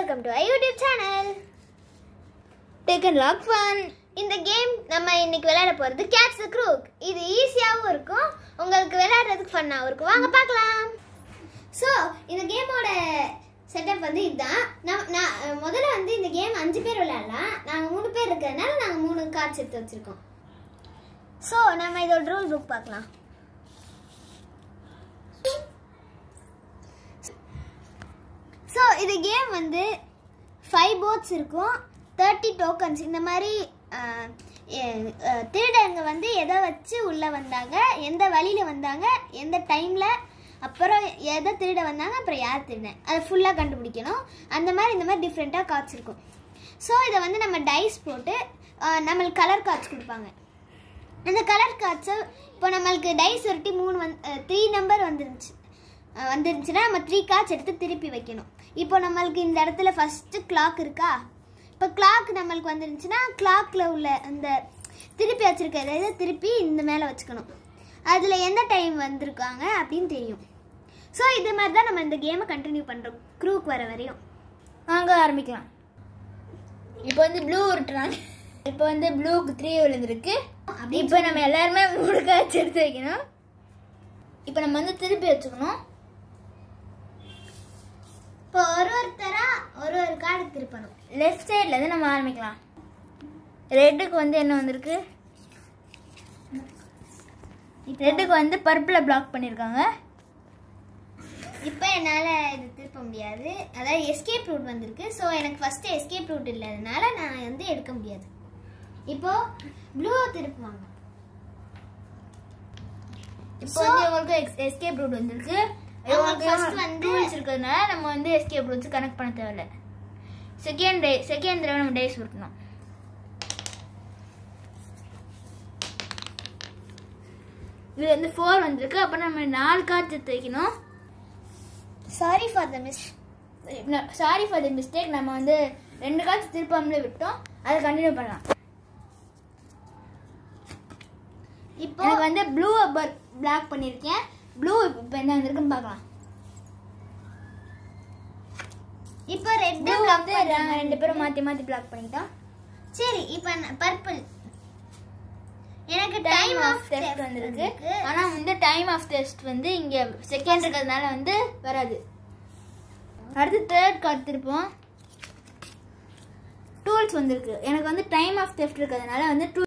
welcome to I YouTube channel take and log fun இந்த game நம்ம இன்னைக்கு விளையாட போறது கேட்ச் த க்ரூக் இது ஈஸியாகவும் இருக்கும் உங்களுக்கு விளையாடுறதுக்கு ஃபன்னாகவும் இருக்கும் வாங்க பார்க்கலாம் ஸோ இந்த கேமோட செட்டப் வந்து இதுதான் நம்ம நான் அஹ், முதல்ல வந்து இந்த கேம் அஞ்சு பேர் விளையாடலாம் நாங்கள் மூணு பேர் இருக்கிறதுனால நாங்கள் மூணு கார்ட்ஸ் எடுத்து வச்சிருக்கோம் ஸோ நம்ம இதோட ரூல் புக் பார்க்கலாம் ஸோ இது கேம் வந்து ஃபைவ் போட்ஸ் இருக்கும் தேர்ட்டி டோக்கன்ஸ் இந்த மாதிரி அஹ், எ- அஹ், திருடங்க வந்து எதை வச்சு உள்ளே வந்தாங்க எந்த வழியில் வந்தாங்க எந்த டைமில் அப்புறம் எதை திருட வந்தாங்க அப்புறம் யார் திருடன் அதை ஃபுல்லாக கண்டுபிடிக்கணும் அந்த மாதிரி இந்த மாதிரி டிஃப்ரெண்ட்டாக கார்ட்ஸ் இருக்கும் ஸோ இதை வந்து நம்ம டைஸ் போட்டு அஹ், நம்மளுக்கு கலர் கார்ட்ஸ் கொடுப்பாங்க அந்த கலர் கார்ட்ஸை இப்போ நம்மளுக்கு டைஸ் ஒருட்டி மூணு வந் த்ரீ நம்பர் வந்துருந்துச்சு அஹ் வந்துருந்துச்சுன்னா நம்ம த்ரீ கார்ட்ஸ் எடுத்து திருப்பி வைக்கணும் இப்போ நம்மளுக்கு இந்த இடத்துல ஃபஸ்ட்டு கிளாக் இருக்கா இப்போ கிளாக் நம்மளுக்கு வந்துருந்துச்சுன்னா கிளாக்ல உள்ள அந்த திருப்பி வச்சிருக்க இதை திருப்பி இந்த மேலே வச்சுக்கணும் அதில் எந்த டைம் வந்திருக்காங்க அப்படின்னு தெரியும் ஸோ இது மாதிரி தான் நம்ம இந்த கேமை கண்டினியூ பண்ணுறோம் க்ரூக் வர வரையும் வாங்க ஆரம்பிக்கலாம் இப்போ வந்து ப்ளூ விட்டுறாங்க இப்போ வந்து ப்ளூக்கு த்ரீ விழுந்திருக்கு இப்போ நம்ம எல்லாருமே மூணு காய்ச்சி எடுத்து வைக்கணும் இப்போ நம்ம வந்து திருப்பி வச்சுக்கணும் இப்போ ஒரு ஒருத்தரா ஒரு ஒரு கார்டு திருப்பணும் லெஃப்ட் சைடில் இருந்து நம்ம ஆரம்பிக்கலாம் ரெட்டுக்கு வந்து என்ன வந்திருக்கு ரெட்டுக்கு வந்து பர்பிளை பிளாக் பண்ணியிருக்காங்க இப்போ என்னால் இது திருப்ப முடியாது அதாவது எஸ்கேப் ரூட் வந்திருக்கு ஸோ எனக்கு ஃபஸ்ட்டு எஸ்கேப் ரூட் இல்லாதனால நான் வந்து எடுக்க முடியாது இப்போ ப்ளூ திருப்புவாங்க இப்போ வந்து இவங்களுக்கு எஸ்கேப் ரூட் வந்திருக்கு அவங்களுக்கு இவங்களுக்கு first வந்து வந்து- டூல்ஸ் இருக்கிறதுனால நம்ம வந்து எஸ்கேப் ரூட்ஸ் கனெக்ட் பண்ண தேவையில்ல செகண்ட் டே செகண்ட் தடவை நம்ம டேஸ் விட்டணும் இது வந்து ஃபோர் வந்திருக்கு அப்போ நம்ம நாலு கார்டு எடுத்து வைக்கணும் sorry for the miss sorry for the mistake நம்ம வந்து ரெண்டு கார்டு திருப்பாமலே விட்டோம் அதை கண்டினியூ பண்ணலாம் இப்போ எனக்கு வந்து ப்ளூ பிளாக் பண்ணியிருக்கேன் ப்ளூ இப்போ என்ன வந்திருக்குன்னு பார்க்கலாம் இப்போ ரெட் ப்ளூ வந்து நாங்க ரெண்டு பேரும் மாற்றி மாற்றி பிளாக் பண்ணிக்கிட்டோம் சரி இப்போ பர்பிள் எனக்கு டைம் ஆஃப் டெஸ்ட் வந்திருக்கு ஆனா வந்து டைம் ஆஃப் டெஸ்ட் வந்து இங்க செகண்ட் இருக்கிறதுனால வந்து வராது அடுத்து தேர்ட் கார்டு திருப்போம் டூல்ஸ் வந்திருக்கு எனக்கு வந்து டைம் ஆஃப் டெஸ்ட் இருக்கிறதுனால வந்து டூ